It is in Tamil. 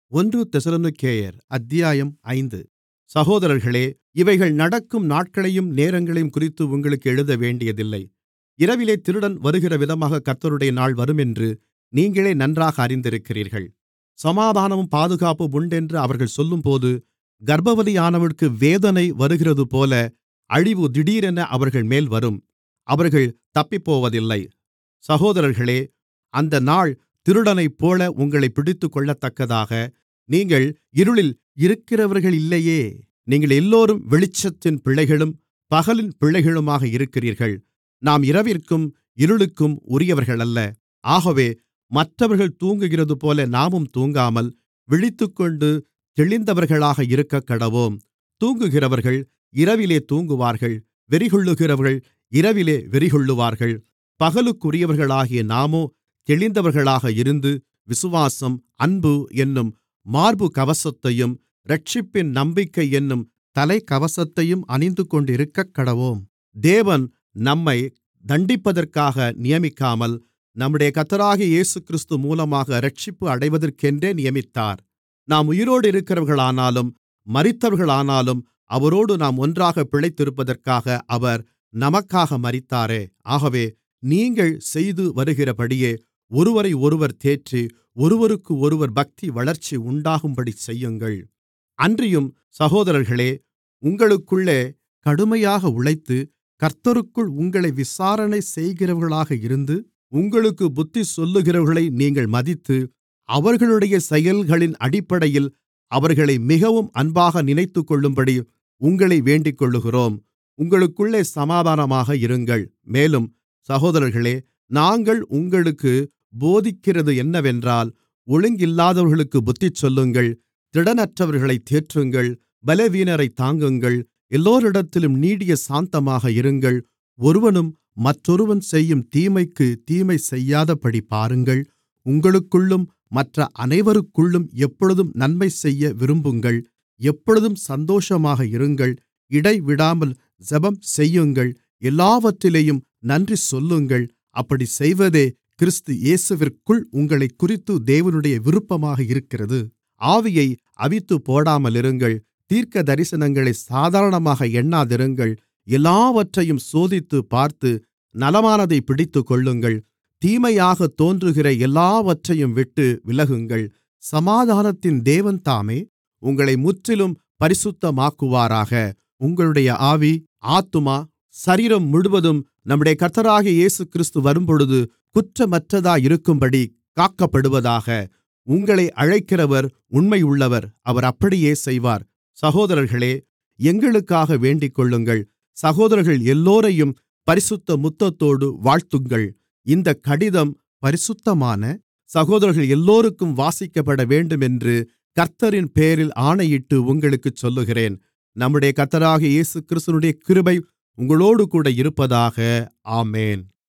ஒன்று தெசலோனிக்கேயர் அத்தியாயம் ஐந்து சகோதரர்களே இவைகள் நடக்கும் நாட்களையும் நேரங்களையும் குறித்து உங்களுக்கு எழுதவேண்டியதில்லை இரவிலே திருடன் வருகிறவிதமாக கர்த்தருடைய நாள் வருமென்று நீங்களே நன்றாக அறிந்திருக்கிறீர்கள் சமாதானமும் பாதுகாப்பும் உண்டென்று அவர்கள் சொல்லும்போது கர்ப்பவதியானவளுக்கு வேதனை வருகிறதுபோல அழிவு திடீரென அவர்கள்மேல் வரும் அவர்கள் தப்பிப்போவதில்லை சகோதரர்களே அந்த நாள் திருடனைப்போல உங்களைப் பிடித்துக்கொள்ளத்தக்கதாக நீங்கள் இருளில் இருக்கிறவர்களில்லையே நீங்கள் எல்லோரும் வெளிச்சத்தின் பிள்ளைகளும் பகலின் பிள்ளைகளுமாக இருக்கிறீர்கள் நாம் இரவிற்கும் இருளுக்கும் உரியவர்களல்ல ஆகவே மற்றவர்கள் தூங்குகிறதுபோல நாமும் தூங்காமல் விழித்துக்கொண்டு தெளிந்தவர்களாக இருக்கக்கடவோம் தூங்குகிறவர்கள் இரவிலே தூங்குவார்கள் வெறிகொள்ளுகிறவர்கள் இரவிலே வெறிகொள்ளுவார்கள் பகலுக்குரியவர்களாகிய நாமோ தெளிந்தவர்களாக இருந்து விசுவாசம் அன்பு என்னும் மார்புக்கவசத்தையும் இரட்சிப்பின் நம்பிக்கை என்னும் தலைக்கவசத்தையும் அணிந்துகொண்டிருக்கக்கடவோம் தேவன் நம்மைத் தண்டிப்பதற்காக நியமிக்காமல் நம்முடைய கர்த்தராகிய இயேசுகிறிஸ்து மூலமாக இரட்சிப்பு அடைவதற்கென்றே நியமித்தார் நாம் உயிரோடு இருக்கிறவர்களானாலும் மரித்தவர்களானாலும் அவரோடு நாம் ஒன்றாகப் பிழைத்திருப்பதற்காக அவர் நமக்காக மரித்தாரே ஆகவே நீங்கள் செய்து வருகிறபடியே ஒருவரையொருவர் தேற்றி ஒருவருக்கொருவர் பக்தி வளர்ச்சி உண்டாகும்படி செய்யுங்கள் அன்றியும் சகோதரர்களே உங்களுக்குள்ளே கடுமையாக உழைத்து கர்த்தருக்குள் உங்களை விசாரணை செய்கிறவர்களாக இருந்து உங்களுக்குப் புத்தி சொல்லுகிறவர்களை நீங்கள் மதித்து அவர்களுடைய செயல்களின் அடிப்படையில் அவர்களை மிகவும் அன்பாக நினைத்துக்கொள்ளும்படி உங்களை வேண்டிக்கொள்ளுகிறோம் உங்களுக்குள்ளே சமாதானமாக இருங்கள் மேலும் சகோதரர்களே நாங்கள் உங்களுக்கு போதிக்கிறது என்னவென்றால் ஒழுங்கில்லாதவர்களுக்குப் புத்திசொல்லுங்கள் திடனற்றவர்களைத் தேற்றுங்கள் பலவீனரைத் தாங்குங்கள் எல்லோரிடத்திலும் நீடிய சாந்தமாக இருங்கள் ஒருவனும் மற்றொருவன் செய்யும் தீமைக்குத் தீமை செய்யாதபடி பாருங்கள் உங்களுக்குள்ளும் மற்ற அனைவருக்குள்ளும் எப்பொழுதும் நன்மை செய்ய விரும்புங்கள் எப்பொழுதும் சந்தோஷமாக இருங்கள் இடைவிடாமல் ஜெபம் செய்யுங்கள் எல்லாவற்றிலேயும் நன்றி சொல்லுங்கள் அப்படிச் செய்வதே கிறிஸ்து இயேசுவிற்குள் உங்களைக்குறித்து தேவனுடைய விருப்பமாக இருக்கிறது ஆவியை அவித்துப்போடாமலிருங்கள் தீர்க்கதரிசனங்களை சாதாரணமாக எண்ணாதிருங்கள் எல்லாவற்றையும் சோதித்துப் பார்த்து நலமானதைப் பிடித்துக்கொள்ளுங்கள் தீமையாகத் தோன்றுகிற எல்லாவற்றையும் விட்டு விலகுங்கள் சமாதானத்தின் தேவன்தாமே உங்களை முற்றிலும் பரிசுத்தமாக்குவாராக உங்களுடைய ஆவி ஆத்துமா சரீரம் முழுவதும் நம்முடைய கர்த்தராகிய இயேசுகிறிஸ்து வரும்பொழுது குற்றமற்றதாயிருக்கும்படி காக்கப்படுவதாக உங்களை அழைக்கிறவர் உண்மையுள்ளவர் அவர் அப்படியே செய்வார் சகோதரர்களே எங்களுக்காக வேண்டிக்கொள்ளுங்கள் சகோதரர்கள் எல்லோரையும் பரிசுத்த முத்தத்தோடு வாழ்த்துங்கள் இந்தக் கடிதம் பரிசுத்தமான சகோதரர்கள் எல்லோருக்கும் வாசிக்கப்பட வேண்டுமென்று கர்த்தரின் பெயரில் ஆணையிட்டு உங்களுக்குச் சொல்லுகிறேன் நம்முடைய கர்த்தராகிய இயேசுகிறிஸ்துவினுடைய கிருபை உங்களோடுகூட இருப்பதாக ஆமென்